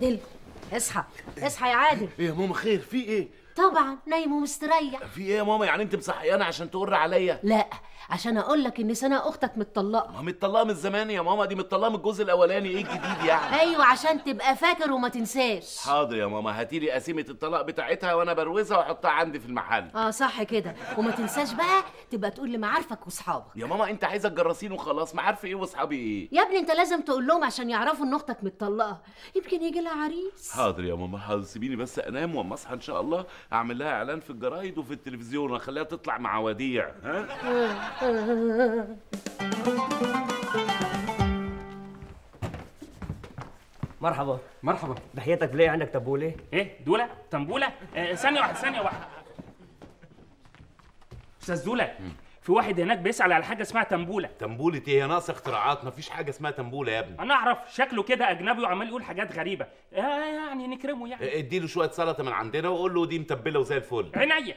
عادل اصحى اصحى يا عادل ايه يا ماما خير في ايه طبعا نايم ومستريح في ايه يا ماما يعني انت مصحيانه عشان تقر عليا لا عشان اقول لك ان سنه اختك متطلقه ما متطلقه من زمان يا ماما دي متطلقه من الجزء الاولاني ايه الجديد يعني ايوه عشان تبقى فاكر وما تنساش حاضر يا ماما هاتي لي قسيمه الطلاق بتاعتها وانا بروزها واحطها عندي في المحل اه صح كده وما تنساش بقى تبقى تقول لمعارفك واصحابك يا ماما انت عايزه تجرسين وخلاص ما عارف ايه واصحابي ايه يا ابني انت لازم تقول لهم عشان يعرفوا ان اختك متطلقه يمكن يجي لها عريس حاضر يا ماما حاضر سيبيني بس انام واما اصحى ان شاء الله اعمل لها اعلان في الجرايد وفي التلفزيون واخليها تطلع مع وديع ها مرحبا مرحبا بحياتك بلاقي عندك تبوله ايه دوله تنبوله آه ثانيه واحده ثانيه واحده استاذ دوله في واحد هناك بيسال على حاجه اسمها تنبوله تنبولة ايه يا ناقص اختراعات مفيش حاجه اسمها تنبولة يا ابني انا اعرف شكله كده اجنبي وعمال يقول حاجات غريبه آه يعني نكرمه يعني اديله شويه سلطه من عندنا وقول له دي متبله وزي الفل عينيا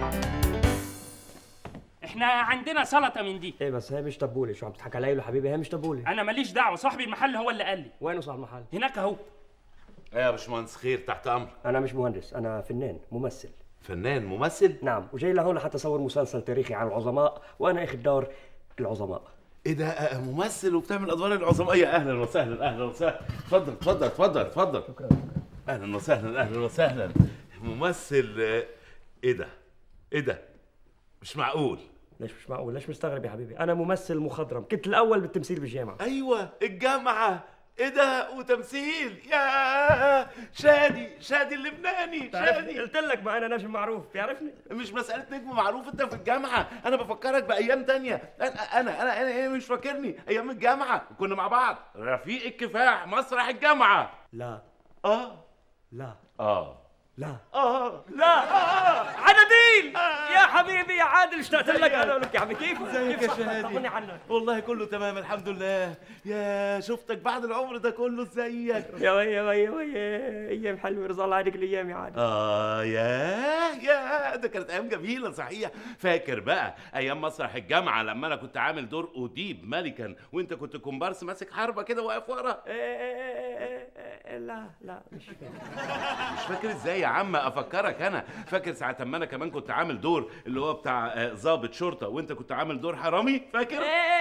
احنا عندنا سلطه من دي ايه بس هي مش تبوله شو عم تضحك علي يا حبيبي هي مش تبوله انا ماليش دعوه صاحبي المحل هو اللي قال لي وينه صاحب المحل هناك اهو ايه يا باشمهندس خير تحت امر انا مش مهندس انا فنان ممثل فنان ممثل نعم وجاي لهون لحتى اصور مسلسل تاريخي عن العظماء وانا اخذ دور العظماء ايه ده آه، ممثل وبتعمل ادوار العظماء يا اهلا وسهلا اهلا وسهلا اتفضل اتفضل اتفضل اتفضل شكرا اهلا وسهلا اهلا وسهلا ممثل آه، ايه ده ايه ده مش معقول ليش مش معقول ليش مستغرب يا حبيبي انا ممثل مخضرم كنت الاول بالتمثيل بالجامعه ايوه الجامعه ايه ده وتمثيل يا شادي شادي اللبناني شادي قلت لك ما انا نجم معروف بيعرفني مش مسألة نجم معروف انت في الجامعة، أنا بفكرك بأيام تانية، أنا أنا أنا, أنا, أنا مش فاكرني، أيام الجامعة كنا مع بعض، رفيق الكفاح مسرح الجامعة. لا آه لا آه لا آه لا عددين يا حبيبي يا عادل اشتقت لك انا لك يا حبيبي كيف ازيك يا كيف صحتك؟ شهادي؟ طمني عنك والله كله تمام الحمد لله، يا شفتك بعد العمر ده كله ازيك؟ يا وي يا وي يا وي ايام حلوه رضا الله عليك الايام يا عادل آه يا يا ده كانت أيام جميلة صحيح، فاكر بقى أيام مسرح الجامعة لما أنا كنت عامل دور أديب ملكا وأنت كنت كومبارس ماسك حربة كده واقف ورا، إيه إيه إيه إيه لا لا مش فاهم مش فاكر ازاي يا عم افكرك انا فاكر ساعه ما انا كمان كنت عامل دور اللي هو بتاع آه، ضابط شرطه وانت كنت عامل دور حرامي فاكر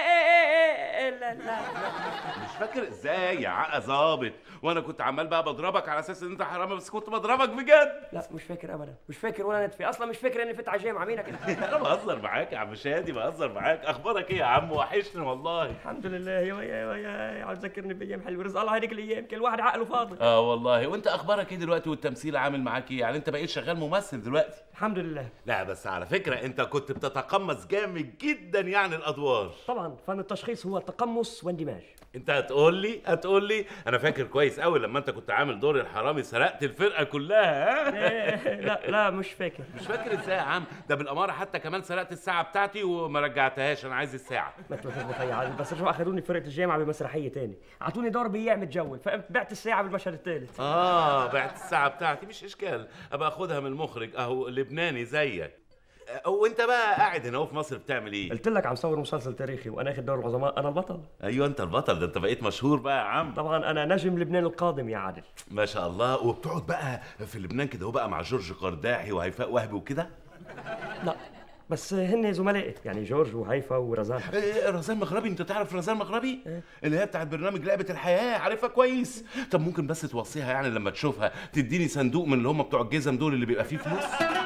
لا لا مش فاكر ازاي يا عقا ظابط وانا كنت عمال بقى بضربك على اساس ان انت حرامي بس كنت بضربك بجد لا مش فاكر ابدا مش فاكر ولا نتفي اصلا مش فاكر اني فت على الجامعه مينك انت انا بهزر معاك يا عم شادي بهزر معاك اخبارك ايه يا عم وحشني والله الحمد لله يا وي يا وي يا عم تذكرني بايام حلوه رزق الله هذيك الايام كل واحد عقله فاضي اه والله وانت اخبارك ايه دلوقتي والتمثيل عامل معاك ايه يعني انت بقيت شغال ممثل دلوقتي الحمد لله لا بس على فكره انت كنت بتتقمص جامد جدا يعني الادوار طبعا فن التشخيص هو تقمص واندماج انت هتقول لي هتقول لي انا فاكر كويس قوي لما انت كنت عامل دور الحرامي سرقت الفرقه كلها ها إيه، لا لا مش فاكر مش فاكر ازاي يا عم ده بالاماره حتى كمان سرقت الساعه بتاعتي وما رجعتهاش انا عايز الساعه ما توافقني خي عادل بس رجعوا اخذوني فرقه الجامعه بمسرحيه تاني اعطوني دور بياع متجول فبعت الساعه بالمشهد الثالث اه بعت الساعه بتاعتي مش اشكال ابقى اخدها من المخرج اهو لبناني زيك اه، وانت بقى قاعد هنا اهو في مصر بتعمل ايه قلت لك عم صور مسلسل تاريخي وانا اخذ دور العظماء انا البطل ايوه انت البطل ده انت بقيت مشهور بقى يا عم طبعا انا نجم لبنان القادم يا عادل ما شاء الله وبتقعد بقى في لبنان كده هو بقى مع جورج قرداحي وهيفاء وهبي وكده لا بس هن زملائي يعني جورج وهيفا ورزان إيه رزان مغربي انت تعرف رزان مغربي اللي هي بتاعت برنامج لعبه الحياه عارفها كويس طب ممكن بس توصيها يعني لما تشوفها تديني صندوق من اللي هم بتوع الجزم دول اللي بيبقى فيه فلوس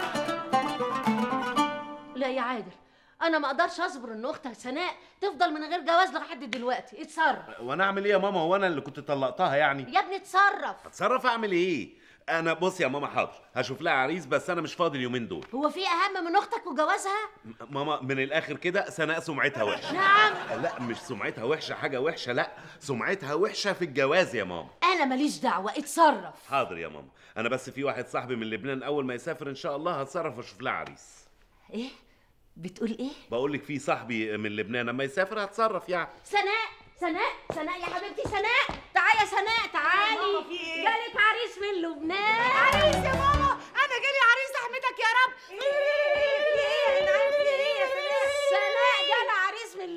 لا يا عادل انا ما اقدرش اصبر ان اختك سناء تفضل من غير جواز لحد دلوقتي اتصرف وانا اعمل ايه يا ماما هو انا اللي كنت طلقتها يعني يا ابني اتصرف اتصرف اعمل ايه انا بص يا ماما حاضر هشوف لها عريس بس انا مش فاضي اليومين دول هو في اهم من اختك وجوازها م- ماما من الاخر كده سناء سمعتها وحشه نعم لا مش سمعتها وحشه حاجه وحشه لا سمعتها وحشه في الجواز يا ماما انا ماليش دعوه اتصرف حاضر يا ماما انا بس في واحد صاحبي من لبنان اول ما يسافر ان شاء الله هتصرف واشوف لها عريس ايه بتقول ايه بقول لك في صاحبي من لبنان لما يسافر هتصرف يعني سناء سناء سناء يا حبيبتي سناء تعالي يا سناء تعالي ماما، في إيه؟ جالك عريس من لبنان عريس يا ماما انا جالي عريس احمدك يا رب في ايه انا عارف في ايه يا سناء سناء جالها عريس من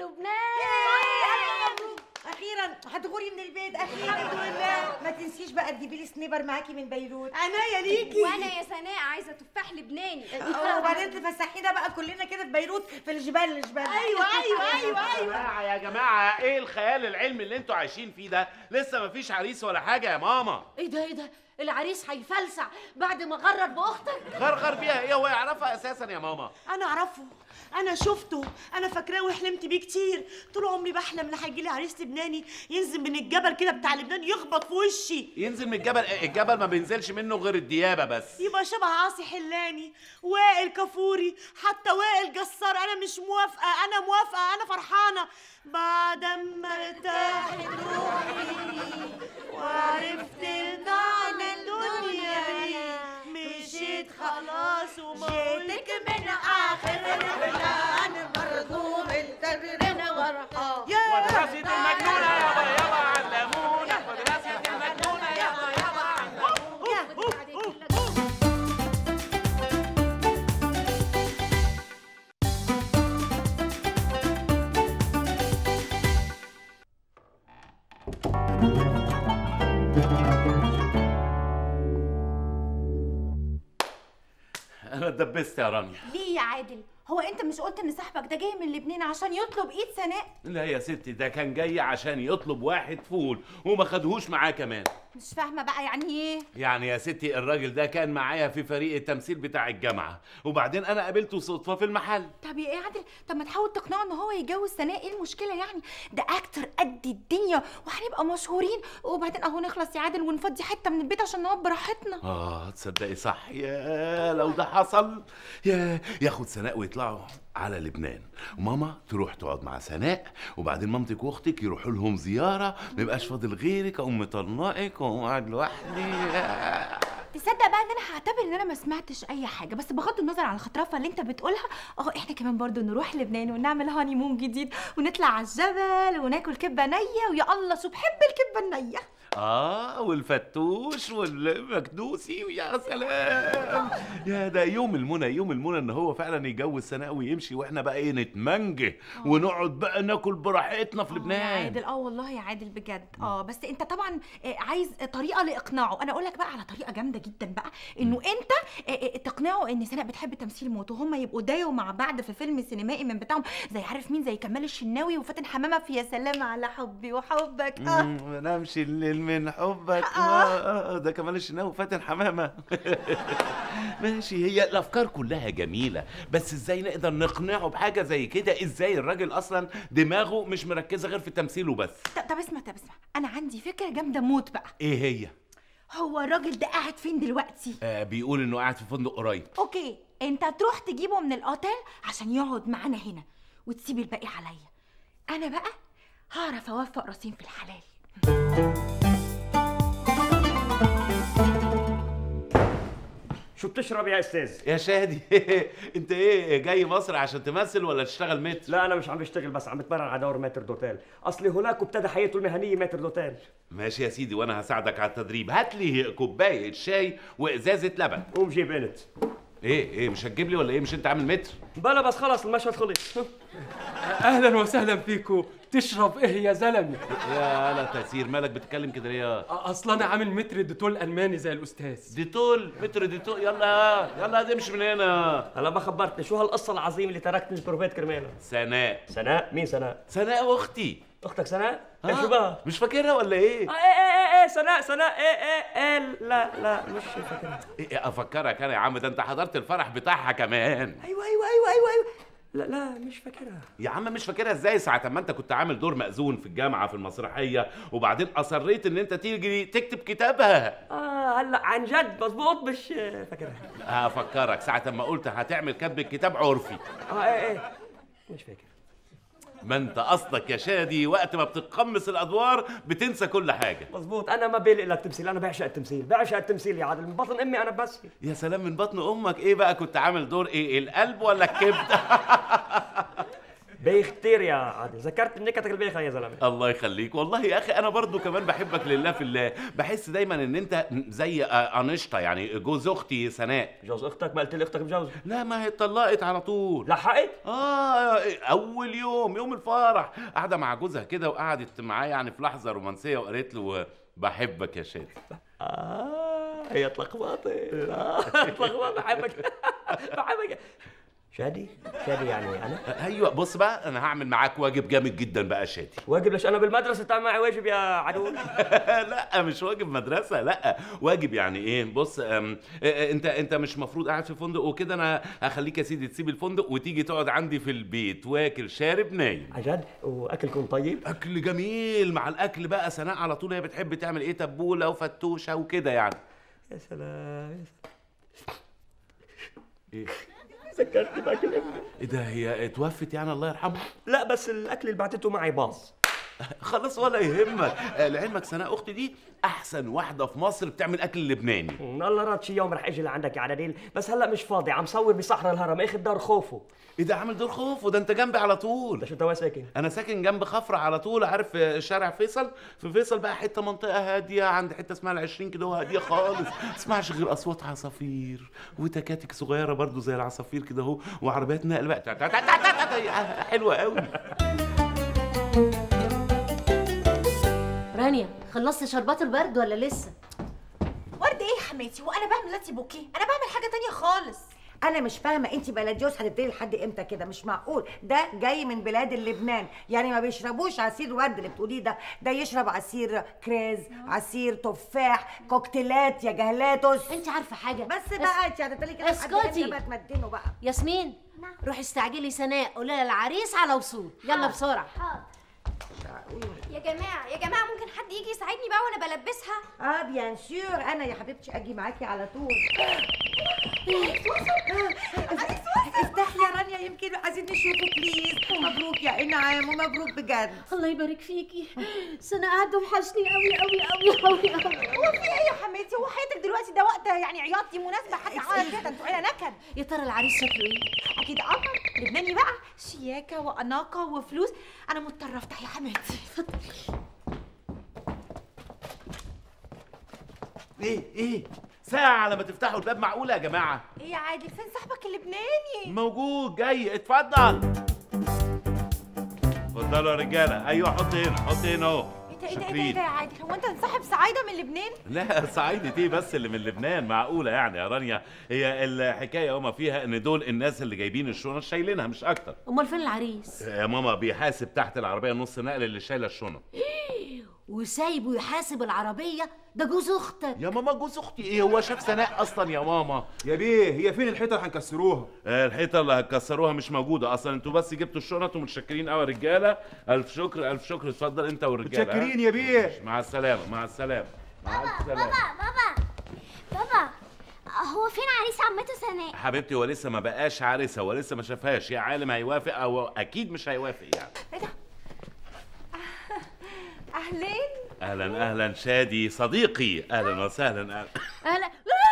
لبنان اخيرا هتغوري من البيت اخيرا الحمد لله ما تنسيش بقى تجيبي لي سنيب كبر معاكي من بيروت عناية ليكي وانا يا سناء عايزه تفاح لبناني وبعدين تفسحينا بقى كلنا كده في بيروت في الجبال الجبال ايوه ايوه ايوه يا ايوه جماعه يا جماعه ايه الخيال العلمي اللي انتوا عايشين فيه ده لسه مفيش عريس ولا حاجه يا ماما ايه ده ايه ده العريس هيفلسع بعد ما غرر باختك غرغر بيها ايه هو يعرفها اساسا يا ماما انا اعرفه انا شفته انا فاكراه وحلمت بيه كتير طول عمري بحلم ان هيجي لي عريس لبناني ينزل من الجبل كده بتاع لبنان يخبط في وشي ينزل من الجبل الجبل ما بينزلش منه غير الديابه بس يبقى شبه عاصي حلاني وائل كفوري حتى وائل جسار انا مش موافقه انا موافقه انا فرحانه بعد ما ارتاحت روحي وعرفت معنى الدنيا مشيت خلاص وما جيتك من اخر البلاد مرضوم التبرين ورقه مدرسة المجنونة يابا يابا علمونا مدرسة المجنونة يابا يابا علمونا انا اتدبست يا رانيا ليه يا عادل هو انت مش قلت ان صاحبك ده جاي من لبنان عشان يطلب ايد سناء لا يا ستي ده كان جاي عشان يطلب واحد فول وما خدهوش معاه كمان مش فاهمه بقى يعني ايه يعني يا ستي الراجل ده كان معايا في فريق التمثيل بتاع الجامعة وبعدين انا قابلته صدفة في المحل طب يا ايه يا عادل طب ما تحاول تقنعه ان هو يتجوز سناء ايه المشكله يعني ده اكتر قد الدنيا وهنبقى مشهورين وبعدين اهو نخلص يا عادل ونفضي حته من البيت عشان نقعد براحتنا اه تصدقي صح يا لو ده حصل يا ياخد سناء ويطلعوا على لبنان ماما تروح تقعد مع سناء وبعدين مامتك واختك يروحوا لهم زياره ما يبقاش فاضل غيرك اقوم مطلقك واقوم قاعد لوحدي تصدق بقى ان انا هعتبر ان انا ما سمعتش اي حاجه بس بغض النظر عن الخطرفه اللي انت بتقولها اهو احنا كمان برضو نروح لبنان ونعمل هاني مون جديد ونطلع على الجبل وناكل كبه نيه ويا الله شو بحب الكبه النيه اه والفتوش والمكدوسي ويا سلام يا ده يوم المنى يوم المنى ان هو فعلا يجوز سناء ويمشي واحنا بقى ايه نتمنجه ونقعد بقى ناكل براحتنا في آه يا لبنان عادل اه والله يا عادل بجد اه بس انت طبعا آه، عايز طريقه لاقناعه انا اقول لك بقى على طريقه جامده جدا بقى انه انت آه، آه، تقنعه ان سناء بتحب تمثيل موت وهم يبقوا دايوا مع بعض في فيلم سينمائي من بتاعهم زي عارف مين زي كمال الشناوي وفاتن حمامه في يا سلام على حبي وحبك اه مم، ما نمشي الليل من حبك آه. آه، ده كمال الشناوي فاتن حمامه ماشي هي الافكار كلها جميله بس ازاي نقدر نقنعه بحاجه زي كده ازاي الراجل اصلا دماغه مش مركزه غير في تمثيله بس طب طب اسمع طب اسمع انا عندي فكره جامده موت بقى ايه هي هو الراجل ده قاعد فين دلوقتي آه بيقول انه قاعد في فندق قريب اوكي انت تروح تجيبه من الاوتيل عشان يقعد معانا هنا وتسيب الباقي عليا انا بقى هعرف اوفق راسين في الحلال شو بتشرب يا استاذ يا شادي انت ايه جاي مصر عشان تمثل ولا تشتغل متر لا انا مش عم بشتغل بس عم بتمرن على دور ماتر دوتيل اصلي هناك ابتدى حياته المهنيه ماتر دوتيل ماشي يا سيدي وانا هساعدك على التدريب هات لي كوبايه شاي وازازه لبن قوم جيب انت ايه ايه مش هتجيب لي ولا ايه مش انت عامل متر بلا بس خلص المشهد خلص اهلا وسهلا فيكو تشرب ايه يا زلمه يا لا تأثير مالك بتتكلم كده ليه اصلا انا عامل متر ديتول الماني زي الاستاذ ديتول متر ديتول يلا يلا امشي من هنا هلا ما خبرتني شو هالقصه العظيمه اللي تركتني البروفيت كرمالها سناء سناء مين سناء سناء اختي اختك سناء آه، إيه شو بقى مش فاكرها ولا ايه آه، ايه ايه ايه ايه سناء سناء ايه ايه ايه لا لا مش فاكرها إيه افكرك انا يا عم ده انت حضرت الفرح بتاعها كمان ايوه ايوه ايوه ايوه ايوه لا لا مش فاكرها يا عم مش فاكرها ازاي ساعة ما انت كنت عامل دور مأذون في الجامعة في المسرحية وبعدين أصريت ان انت تيجي تكتب كتابها اه هلا عن جد مظبوط مش آه، فاكرها هفكرك ساعة ما قلت هتعمل كتب الكتاب عرفي اه ايه ايه مش فاكر ما انت قصدك يا شادي وقت ما بتتقمص الادوار بتنسى كل حاجة مظبوط انا ما بيلي الا التمثيل انا بعشق التمثيل بعشق التمثيل يا عادل من بطن امي انا بمثل يا سلام من بطن امك ايه بقى كنت عامل دور ايه القلب ولا الكبدة بيختير يا عادل ذكرت نكتك البيخه يا زلمه الله يخليك والله يا اخي انا برضو كمان بحبك لله في الله بحس دايما ان انت زي آه، انشطه يعني جوز اختي سناء جوز اختك ما قلت لي اختك مجوزه لا ما هي اتطلقت على طول لحقت اه اول يوم يوم الفرح قاعده مع جوزها كده وقعدت معاه يعني في لحظه رومانسيه وقالت له بحبك يا شادي اه هي اتلخبطت آه، اتلخبطت بحبك بحبك شادي شادي يعني انا ايوه بص بقى انا هعمل معاك واجب جامد جدا بقى يا شادي واجب ليش انا بالمدرسه تعمل معي واجب يا عدو لا مش واجب مدرسه لا واجب يعني ايه بص أم، آه، انت انت مش مفروض قاعد في فندق وكده انا هخليك يا سيدي تسيب الفندق وتيجي تقعد عندي في البيت واكل شارب نايم عجد واكلكم طيب اكل جميل مع الاكل بقى سناء على طول هي بتحب تعمل ايه تبوله وفتوشه وكده يعني يا سلام يا سلام ايه سكرت باكل ابني ايه ده هي اتوفت يعني الله يرحمها لا بس الاكل اللي بعتته معي باظ خلاص ولا يهمك آه، لعلمك سناء اختي دي احسن واحده في مصر بتعمل اكل لبناني الله راد شي يوم رح اجي لعندك يا عدديل بس هلا مش فاضي عم صور بصحراء الهرم اخذ دار خوفو ايه ده عامل دور خوف وده انت جنبي على طول ده شو توا ساكن انا ساكن جنب خفرة على طول عارف آه، شارع فيصل في فيصل بقى حته منطقه هاديه عند حته اسمها العشرين كده هاديه خالص ما تسمعش غير اصوات عصافير وتكاتك صغيره برضو زي العصافير كده اهو وعربيات نقل بقى تا- تا- تا- تا- تا- تا- تا- حلوه قوي رانيا خلصت شربات البرد ولا لسه ورد ايه يا حماتي وانا بعمل لاتي بوكيه انا بعمل حاجه تانية خالص انا مش فاهمه انت بلديوس هتبتدي لحد امتى كده مش معقول ده جاي من بلاد اللبنان يعني ما بيشربوش عصير ورد اللي بتقوليه ده ده يشرب عصير كريز عصير تفاح كوكتيلات يا جهلاتوس انت عارفه حاجه بس بقى انت هتبتدي كده لحد اسكتي. امتى بقى تمدنه بقى ياسمين روحي استعجلي سناء قولي لها العريس على وصول يلا بسرعه يا جماعة يا جماعة ممكن حد يجي يساعدني بقى وانا بلبسها اه بيان سور انا يا حبيبتي اجي معاكي على طول افتحي يا رانيا يمكن عايزين نشوفه بليز مبروك يا انعام ومبروك بجد الله يبارك فيكي سناء قاعده وحشني قوي قوي قوي قوي قوي هو في ايه يا حماتي هو حياتك دلوقتي ده وقت يعني عياط دي مناسبه حتى على كده انتوا عيله نكد يا ترى العريس شكله ايه اكيد قمر لبناني بقى شياكه واناقه وفلوس انا مضطره افتح يا حماتي ايه ايه ساعه على ما تفتحوا الباب معقوله يا جماعه ايه يا عادل فين صاحبك اللبناني موجود جاي اتفضل اتفضلوا يا رجاله ايوه حط هنا حط هنا اهو ايه ده ايه ده ايه ده, شاكرين. إيه ده يا عادل هو انت صاحب سعايده من لبنان لا صعيدة ايه بس اللي من لبنان معقولة يعني يا رانيا هي الحكاية وما فيها ان دول الناس اللي جايبين الشنط شايلينها مش اكتر امال فين العريس يا ماما بيحاسب تحت العربية نص نقل اللي شايلة الشنط وسايبه يحاسب العربيه ده جوز اختك يا ماما جوز اختي ايه هو شاف سناء اصلا يا ماما يا بيه هي فين الحيطه اللي هنكسروها آه، الحيطة اللي هتكسروها مش موجودة اصلا انتوا بس جبتوا الشنط ومتشكرين قوي يا رجالة الف شكر الف شكر اتفضل انت والرجالة متشكرين ها؟ يا بيه مع السلامة مع السلامة مع السلامة بابا بابا هو فين عريس عمته سناء حبيبتي هو لسه ما بقاش عريسة هو لسه ما شافهاش يا عالم هيوافق او اكيد مش هيوافق يعني اهلين اهلا اهلا شادي صديقي اهلا وسهلا أهلا. اهلا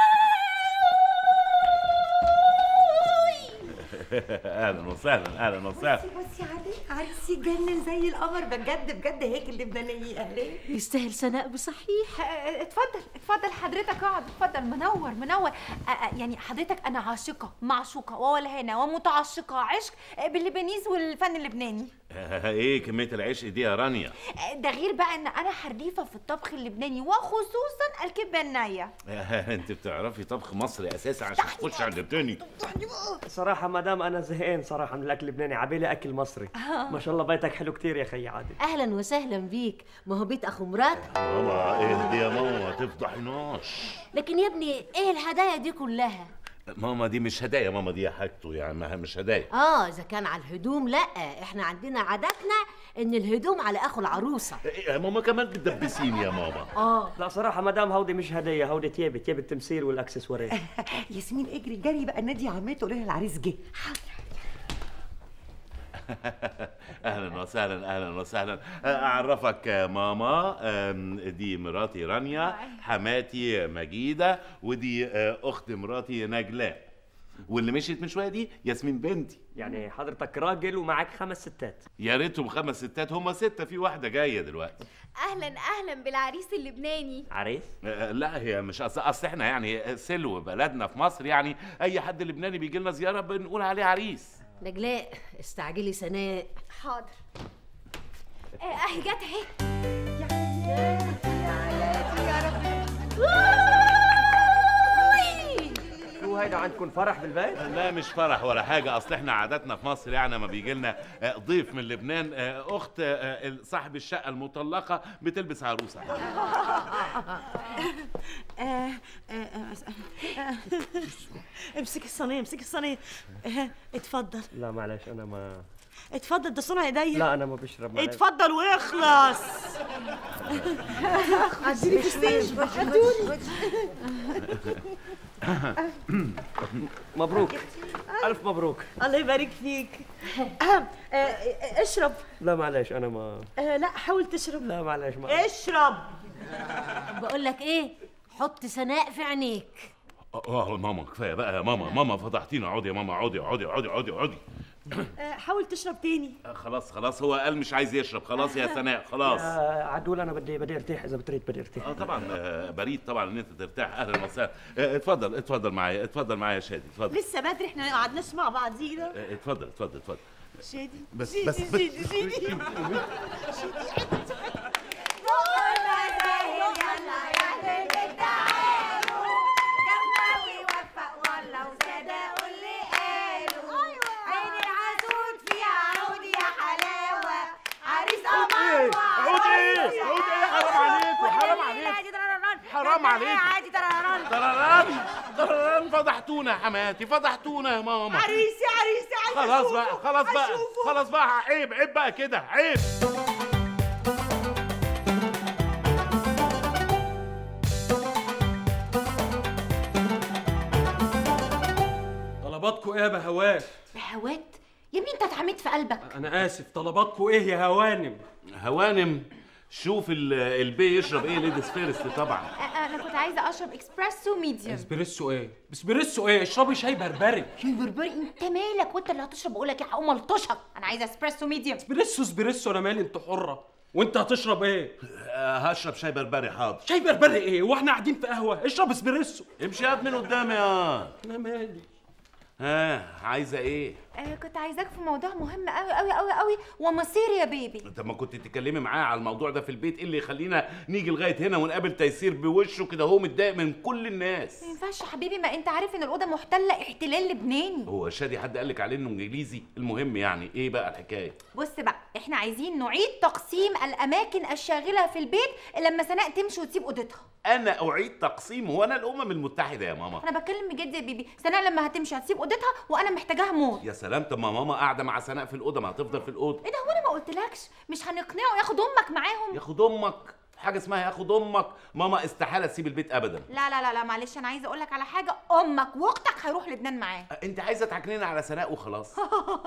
اهلا وسهلا اهلا وسهلا بصي عليه عريس يجنن زي القمر بجد بجد هيك اللبنانيه اهلين يستاهل سناء بصحيح آه، آه، اتفضل اتفضل حضرتك اقعد اتفضل منور منور آه، آه، يعني حضرتك انا عاشقه معشوقه وولهانه ومتعشقه عشق آه، باللبنيز والفن اللبناني آه، ايه كميه العشق دي يا رانيا آه، ده غير بقى ان انا حريفه في الطبخ اللبناني وخصوصا الكبه النيه آه، انت بتعرفي طبخ مصري اساسا عشان تخش على التاني صراحه مدام انا زهقان صراحه من الاكل اللبناني عبالي اكل مصري ما شاء الله بيتك حلو كتير يا خي عادل اهلا وسهلا بيك ما هو بيت اخو مرات ماما اهدي يا ماما ما تفضحناش لكن يا ابني ايه الهدايا دي كلها ماما دي مش هدايا ماما دي حاجته يعني ما- مش هدايا اه اذا كان على الهدوم لا احنا عندنا عاداتنا ان الهدوم على اخو العروسه إيه يا ماما كمان بتدبسيني يا ماما اه لا صراحه مدام هودي مش هديه هودي تيابي تيابي التمثيل والاكسسوارات ياسمين اجري جري بقى نادي عمته قولي لها العريس جه اهلا وسهلا اهلا وسهلا آه، اعرفك آه، ماما آم، دي مراتي رانيا حماتي مجيده ودي آه، اخت مراتي نجلاء واللي مشيت من شويه دي ياسمين بنتي يعني حضرتك راجل ومعك خمس ستات يا ريتهم خمس ستات هم سته في واحده جايه دلوقتي اهلا اهلا بالعريس اللبناني عريس آه، لا هي مش اصل اصل احنا يعني سلو بلدنا في مصر يعني اي حد لبناني بيجي لنا زياره بنقول عليه عريس نجلاء استعجلي سناء حاضر آه، اهي جت اهي شو هيدا عندكم فرح بالبيت؟ لا مش فرح ولا حاجة أصل إحنا عاداتنا في مصر يعني ما بيجي لنا ضيف من لبنان آه، أخت آه، صاحب الشقة المطلقة بتلبس عروسة آه، آه، آه، آه، امسك الصينيه امسك الصينيه آه، اتفضل لا معلش انا ما اتفضل ده صنع ايديا لا انا ما بشرب معلش اتفضل واخلص عديني في السيف عدوني مبروك الف مبروك الله يبارك فيك آه، آه، اشرب لا معلش انا ما آه، لا حاول تشرب لا معلش ما اشرب بقول لك ايه حط سناء في عينيك اه ماما كفايه بقى يا ماما ماما فضحتينا اقعدي يا ماما اقعدي اقعدي اقعدي اقعدي اقعدي آه، حاول تشرب تاني آه، خلاص خلاص هو قال مش عايز يشرب خلاص يا سناء خلاص يا عدول انا بدي بدي ارتاح اذا بتريد بدي ارتاح اه طبعا آه، بريد طبعا ان انت ترتاح اهلا وسهلا آه، اتفضل اتفضل معايا اتفضل معايا يا شادي اتفضل لسه بدري احنا ما قعدناش مع بعضينا آه، اتفضل اتفضل اتفضل شادي بس شادي بس شادي شادي عود ايه عود ايه حرام عليكم حرام عليكم حرام عليكم عادي ترى طرران طرران فضحتونا يا حماتي فضحتونا يا ماما عريسي عريسي عايزه خلاص أشوفه، بقى خلاص بقى أشوفه. خلاص بقى عيب عيب بقى كده عيب طلباتكم ايه يا بهوات بهوات يا ابني انت اتعميت في قلبك انا اسف طلباتكم ايه يا هوانم هوانم شوف ال- البي يشرب ايه ليديز فيرست طبعا انا كنت عايزه اشرب اكسبريسو ميديوم اسبريسو ايه اسبريسو ايه اشربي شاي بربري شاي بربري انت مالك وانت اللي هتشرب بقول لك ايه هقوم الطشك انا عايزه اسبريسو ميديوم اسبريسو اسبريسو انا مالي انت حره وانت هتشرب ايه آه، هشرب شاي بربري حاضر شاي بربري ايه واحنا قاعدين في قهوه اشرب اسبريسو امشي يا من قدامي يا انا مالي ها عايزه ايه آه كنت عايزاك في موضوع مهم قوي قوي قوي قوي ومصير يا بيبي انت ما كنت تتكلمي معاه على الموضوع ده في البيت ايه اللي يخلينا نيجي لغايه هنا ونقابل تيسير بوشه كده هو متضايق من كل الناس ما ينفعش يا حبيبي ما انت عارف ان الاوضه محتله احتلال لبناني هو شادي حد قال لك عليه انه انجليزي المهم يعني ايه بقى الحكايه بص بقى احنا عايزين نعيد تقسيم الاماكن الشاغله في البيت لما سناء تمشي وتسيب اوضتها انا اعيد تقسيم هو انا الامم المتحده يا ماما انا بتكلم بجد يا بيبي سناء لما هتمشي هتسيب اوضتها وانا محتاجاها موت يا سلام طب ما ماما قاعده مع سناء في الاوضه ما هتفضل في الاوضه ايه ده هو انا ما قلتلكش مش هنقنعه ياخد امك معاهم ياخد امك حاجه اسمها ياخد امك ماما استحاله تسيب البيت ابدا لا لا لا لا معلش انا عايزه اقول لك على حاجه امك واختك هيروح لبنان معاه انت عايزه تعكنينا على سناء وخلاص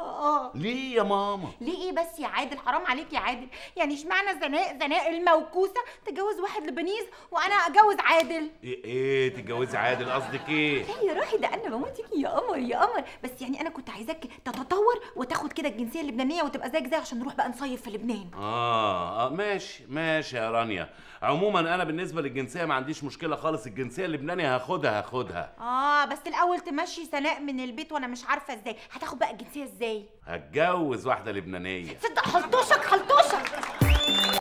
ليه يا ماما ليه ايه بس يا عادل حرام عليك يا عادل يعني اشمعنى زناء زناء الموكوسه تتجوز واحد لبنيز وانا اتجوز عادل ايه, إيه تتجوزي عادل قصدك ايه لا يا روحي ده انا بموت فيكي يا قمر يا قمر بس يعني انا كنت عايزاك تتطور وتاخد كده الجنسيه اللبنانيه وتبقى زيك زي عشان نروح بقى نصيف في لبنان آه, اه ماشي ماشي يا رانيا عموما انا بالنسبه للجنسيه ما عنديش مشكله خالص الجنسيه اللبنانيه هاخدها هاخدها اه بس الاول تمشي سناء من البيت وانا مش عارفه ازاي هتاخد بقى الجنسيه ازاي هتجوز واحده لبنانيه صدق حلطوشك حلطوشك